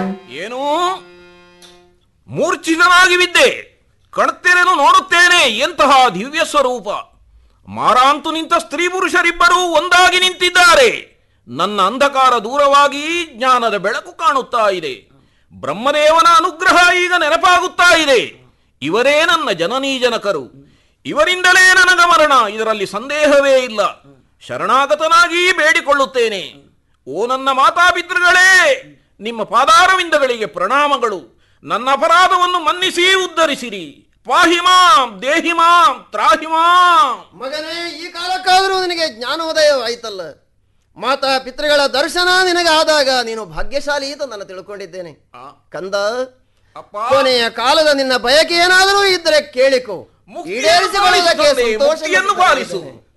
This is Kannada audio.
ಏನು ಮೂರ್ಛಿತನಾಗಿ ಬಿದ್ದೆ ಕಣ್ತೆರೆದು ನೋಡುತ್ತೇನೆ ಎಂತಹ ದಿವ್ಯ ಸ್ವರೂಪ ಮಾರಾಂತು ನಿಂತ ಸ್ತ್ರೀ ಪುರುಷರಿಬ್ಬರೂ ಒಂದಾಗಿ ನಿಂತಿದ್ದಾರೆ ನನ್ನ ಅಂಧಕಾರ ದೂರವಾಗಿ ಜ್ಞಾನದ ಬೆಳಕು ಕಾಣುತ್ತಾ ಇದೆ ಬ್ರಹ್ಮದೇವನ ಅನುಗ್ರಹ ಈಗ ನೆನಪಾಗುತ್ತಾ ಇದೆ ಇವರೇ ನನ್ನ ಜನನೀ ಜನಕರು ಇವರಿಂದಲೇ ನನಗ ಮರಣ ಇದರಲ್ಲಿ ಸಂದೇಹವೇ ಇಲ್ಲ ಶರಣಾಗತನಾಗಿ ಬೇಡಿಕೊಳ್ಳುತ್ತೇನೆ ಓ ನನ್ನ ಮಾತಾಪಿತೃಗಳೇ ನಿಮ್ಮ ಪಾದಾರವಿಂದಗಳಿಗೆ ಪ್ರಣಾಮಗಳು ನನ್ನ ಅಪರಾಧವನ್ನು ಮನ್ನಿಸಿ ಉದ್ಧರಿಸಿರಿ ಪಾಹಿಮಾಂ ದೇಹಿಮಾಂ ತ್ರಾಹಿಮಾಂ ಮಗನೇ ಈ ಕಾಲಕ್ಕಾದರೂ ನಿನಗೆ ಜ್ಞಾನೋದಯವಾಯ್ತಲ್ಲ ಮಾತಾ ಪಿತೃಗಳ ದರ್ಶನ ನಿನಗೆ ಆದಾಗ ನೀನು ಭಾಗ್ಯಶಾಲಿ ಅಂತ ನಾನು ತಿಳ್ಕೊಂಡಿದ್ದೇನೆ ಕಂದ ಅಪ್ಪ ಕೊನೆಯ ಕಾಲದ ನಿನ್ನ ಬಯಕೆ ಏನಾದರೂ ಇದ್ದರೆ ಕೇಳಿಕೋ ಮುಕ್ತಿಯನ್ನು ಈಡೇರಿಸಿಕೊಳ್ಳುವುದಕ್ಕೆ ಪಾಲಿಸು ತಂದೆ, ಸಂತೋಷ ಮುಕ್ತಿಯನ್ನು ಪಾಲಿಸು